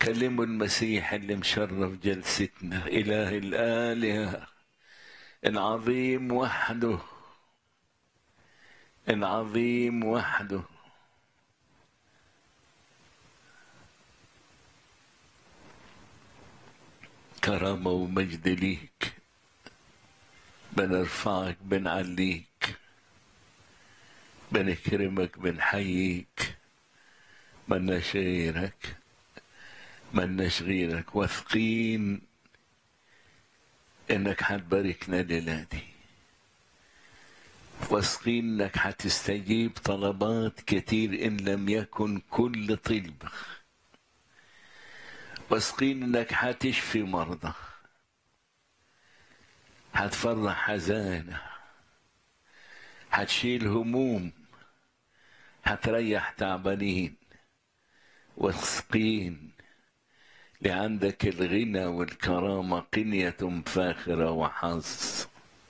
كلموا المسيح اللي مشرف جلستنا إله الآلهة العظيم وحده العظيم وحده كرامة ومجد ليك بنرفعك بنعليك بنكرمك بنحييك ملناش غيرك ملناش غيرك واثقين انك هتباركنا الليله دي واثقين انك هتستجيب طلبات كتير ان لم يكن كل طلب واثقين انك هتشفي مرضى هتفرح حزانه هتشيل هموم هتريح تعبانين واثقين لعندك الغنى والكرامة قنية فاخرة وحظ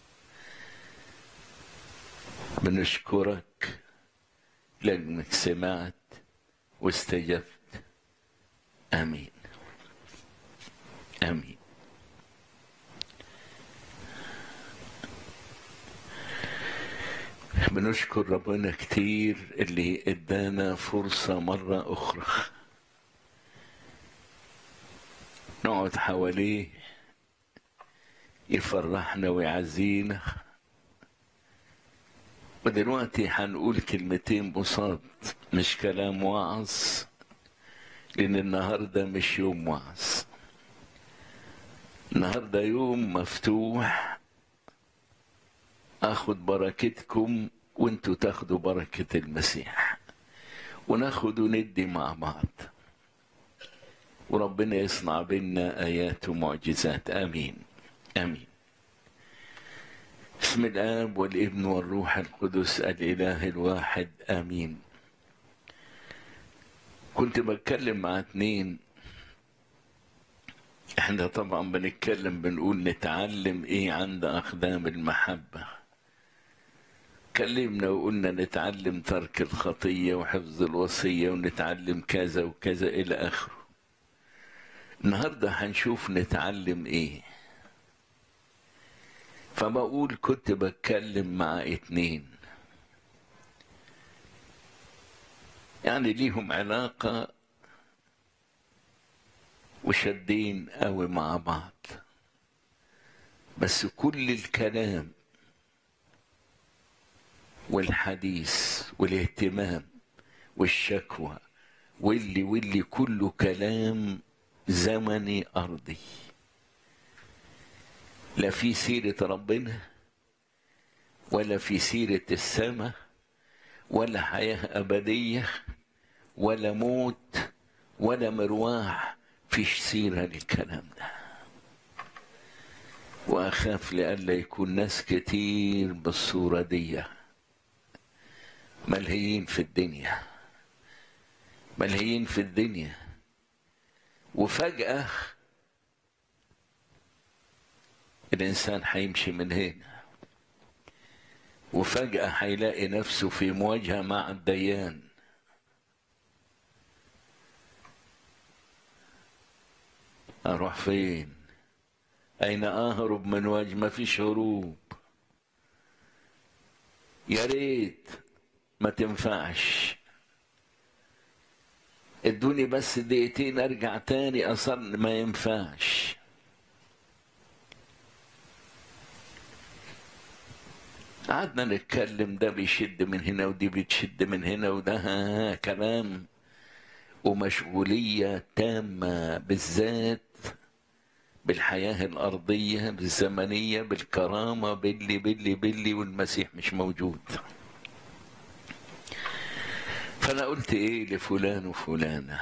بنشكرك لأنك سمعت واستجبت آمين آمين بنشكر ربنا كتير اللي ادانا فرصة مرة أخرى نقعد حواليه يفرحنا ويعزينا ودلوقتي هنقول كلمتين بساط مش كلام وعظ لأن النهاردة مش يوم وعظ النهاردة يوم مفتوح اخد بركتكم وانتوا تاخدوا بركة المسيح وناخد وندي مع بعض وربنا يصنع بينا آيات ومعجزات آمين آمين بسم الآب والابن والروح القدس الإله الواحد آمين كنت بتكلم مع اتنين احنا طبعا بنتكلم بنقول نتعلم ايه عند أقدام المحبة اتكلمنا وقلنا نتعلم ترك الخطية وحفظ الوصية ونتعلم كذا وكذا إلى آخره النهاردة هنشوف نتعلم إيه فبقول كنت بتكلم مع اتنين يعني ليهم علاقة وشادين قوي مع بعض بس كل الكلام والحديث والاهتمام والشكوى واللي واللي كله كلام زمني أرضي لا في سيرة ربنا ولا في سيرة السماء ولا حياة أبدية ولا موت ولا مرواح فيش سيرة للكلام ده وأخاف لألا يكون ناس كتير بالصورة دي ملهيين في الدنيا ملهيين في الدنيا وفجأة الإنسان هيمشي من هنا وفجأة هيلاقي نفسه في مواجهة مع الديان أروح فين أين أهرب من وجه ما فيش هروب يا ريت ما تنفعش ادوني بس دقيقتين ارجع تاني اصل ما ينفعش قعدنا نتكلم ده بيشد من هنا ودي بتشد من هنا وده ها كلام ومشغولية تامة بالذات بالحياة الأرضية بالزمنية بالكرامة باللي باللي باللي والمسيح مش موجود فأنا قلت إيه لفلان وفلانة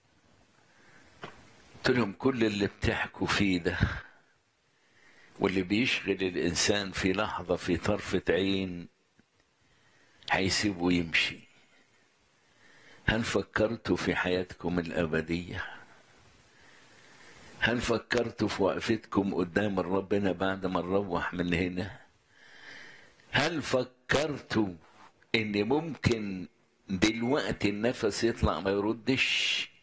قلت لهم كل اللي بتحكوا فيه ده واللي بيشغل الإنسان في لحظة في طرفة عين هيسيبه ويمشي هل فكرتوا في حياتكم الأبدية؟ هل فكرتوا في وقفتكم قدام ربنا بعد ما نروح من هنا؟ هل فكرتوا إن ممكن دلوقتي النفس يطلع ما يردش؟